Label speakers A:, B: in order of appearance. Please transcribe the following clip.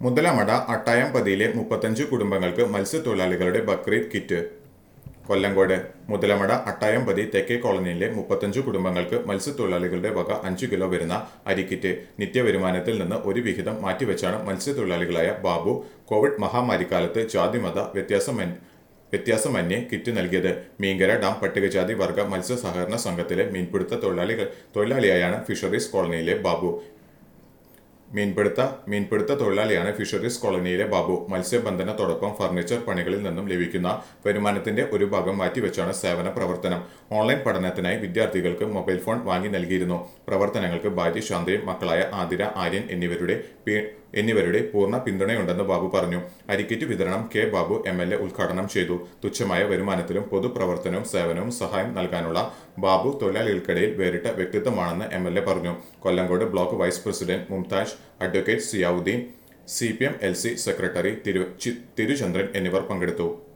A: മുതലമട അട്ടായംപതിയിലെ മുപ്പത്തഞ്ച് കുടുംബങ്ങൾക്ക് മത്സ്യത്തൊഴിലാളികളുടെ ബക്രീദ് കിറ്റ് കൊല്ലങ്കോട് മുതലമട അട്ടായംപതി തെക്കേ കോളനിയിലെ മുപ്പത്തഞ്ച് കുടുംബങ്ങൾക്ക് മത്സ്യത്തൊഴിലാളികളുടെ വക അഞ്ചു കിലോ വരുന്ന അരിക്കിറ്റ് നിത്യവരുമാനത്തിൽ നിന്ന് ഒരു വിഹിതം മാറ്റിവെച്ചാണ് മത്സ്യത്തൊഴിലാളികളായ ബാബു കോവിഡ് മഹാമാരിക്കാലത്ത് ജാതിമത വ്യത്യാസം വ്യത്യാസമന്യേ കിറ്റ് നൽകിയത് മീങ്കര ഡാം പട്ടികജാതി വർഗ മത്സ്യ സഹകരണ സംഘത്തിലെ മീൻപിടുത്ത തൊഴിലാളികൾ തൊഴിലാളിയായാണ് ഫിഷറീസ് കോളനിയിലെ ബാബു മീൻപിടുത്ത മീൻപിടുത്ത തൊഴിലാളിയാണ് ഫിഷറീസ് കോളനിയിലെ ബാബു മത്സ്യബന്ധനത്തോടൊപ്പം ഫർണിച്ചർ പണികളിൽ നിന്നും ലഭിക്കുന്ന വരുമാനത്തിന്റെ ഒരു ഭാഗം മാറ്റിവെച്ചാണ് സേവന പ്രവർത്തനം ഓൺലൈൻ പഠനത്തിനായി വിദ്യാർത്ഥികൾക്ക് മൊബൈൽ ഫോൺ വാങ്ങി നൽകിയിരുന്നു പ്രവർത്തനങ്ങൾക്ക് ഭാര്യ ശാന്തയും മക്കളായ ആതിര ആര്യൻ എന്നിവരുടെ പി- എന്നിവരുടെ പൂർണ്ണ പിന്തുണയുണ്ടെന്ന് ബാബു പറഞ്ഞു അരിക്കിറ്റ് വിതരണം K Babu M L A ഉദ്ഘാടനം ചെയ്തു തുച്ഛമായ വരുമാനത്തിലും പൊതുപ്രവർത്തനവും സേവനവും സഹായം നൽകാനുള്ള ബാബു തൊഴിലാളികൾക്കിടയിൽ വേറിട്ട വ്യക്തിത്വമാണെന്ന് എം എൽ എ പറഞ്ഞു Kollengode block vice president Mumtaj advocate Ziyauddin C P M L C secretary തിരു ചി- തിരുചന്ദ്രൻ എന്നിവർ പങ്കെടുത്തു